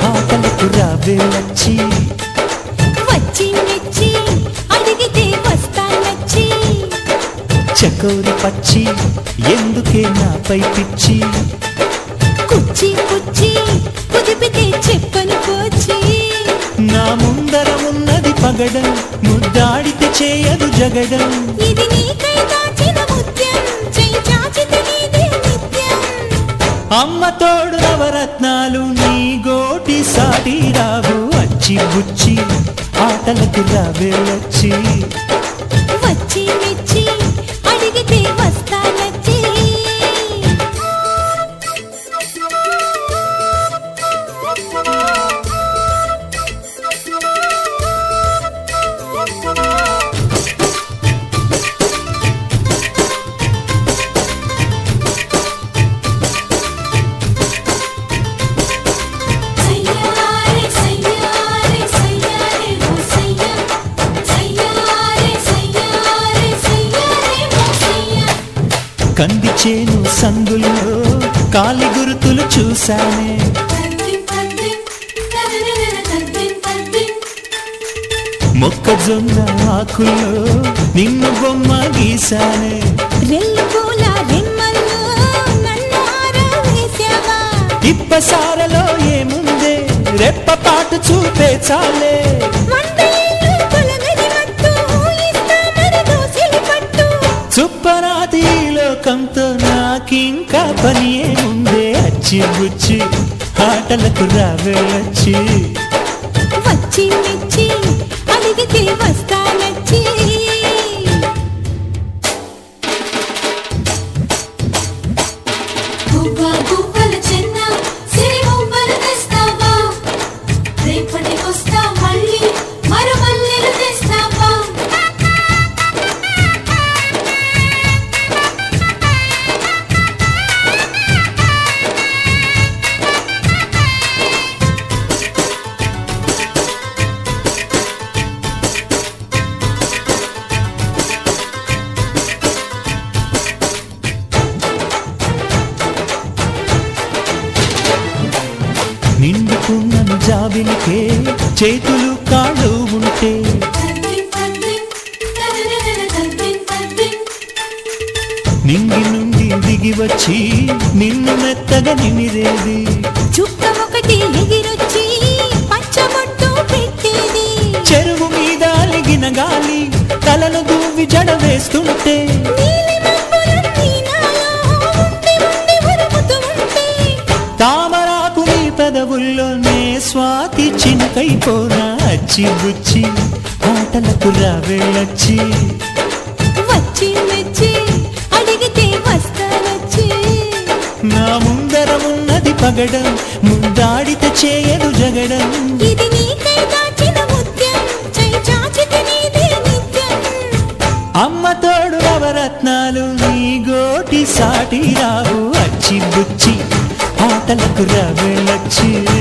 ఆటలకు రావే వచ్చి వచ్చి మెచ్చి అడిగితే వస్తానచ్చి చకోరి పచ్చి ఎందుకే నాపై పిచ్చి కుచ్చి కుచ్చి కుదిపితే చెప్పను పోచి నా ముందర ఉన్నది పగడం ముద్దాడితే చేయదు జగడం ఇది నీకై దాచిన ముత్యం చెయ్యి చాచితే నీదే నిత్యం అమ్మ తోడు నవరత్నాలు నీ గోటి సాటి రావు అచ్చి బుచ్చి ఆటలకు రావే వచ్చి వచ్చి మెచ్చి అడిగితే వస్తానచ్చి సయ్యారే సయ్యారే సయ్యారే ఓ సయ్యా సయ్యారే సయ్యారే సయ్యారే ఓ సయ్యా కంది చేను సందుల్లో కాలి గురుతులు చూశానే తద్దిం తద్దిం తదనన తద్దిం తద్దిం మొక్కజొన్న ఆకుల్లో నిన్ను బొమ్మ గీశానే రెల్లు పూల రెమ్మల్లో నన్ను ఆరావేశావా ఇప్పసారలో ఏముందే రెప్పపాటు చూపే చాలే వంద ఏళ్ళు తొలగని మట్టు ఇస్తామని దోసిలి పట్టు సుప్పరాతి ఈ లోకంతో నాకింకా పని ఏముందే అచ్చి బుచ్చి ఆటలకు రావే వచ్చి వచ్చి మెచ్చి అడిగితే వస్తానచ్చి గువ్వ గువ్వల చెన్న సిరి మువ్వలు తెస్తావా రేపటికొస్తా మళ్ళీ మరో మల్లెలు తెస్తావా నిండుకున్న జాబిలికే చేతులు కాళ్ళు ఉంటే తద్దిం తద్దిం తదనన తద్దిం తద్దిం నింగి నుండి దిగి వచ్చి నిన్ను మెత్తగా నిమిరేది చుక్క ఒకటి ఎగిరొచ్చి పచ్చబొట్టు పెట్టేది చెరువు మీద అలిగిన గాలి తలను దూవి జడ వేస్తుంటే నీలి మబ్బులన్నీ నాలో ఉండి ఉండి ఉరుముతూ ఉంటే తామరాకు నీ పెదవుల్లోనే స్వాతి చినుకైపోనా అచ్చి బుచ్చి ఆటలకు రావేళ్ళొచ్చి వచ్చి మెచ్చి అడిగితే వస్తానొచ్చి నా ముందర ఉన్నది పగడం ముందాడితే చేయదు జగడం ఇది నీకై దాచిన ముత్యం చెయ్యి చాచితే నీదే నిత్యం అమ్మ తోడు నవరత్నాలు నీ గోటి సాటి రావు అచ్చి బుచ్చి ఆటలకు రావేళ్ళొచ్చి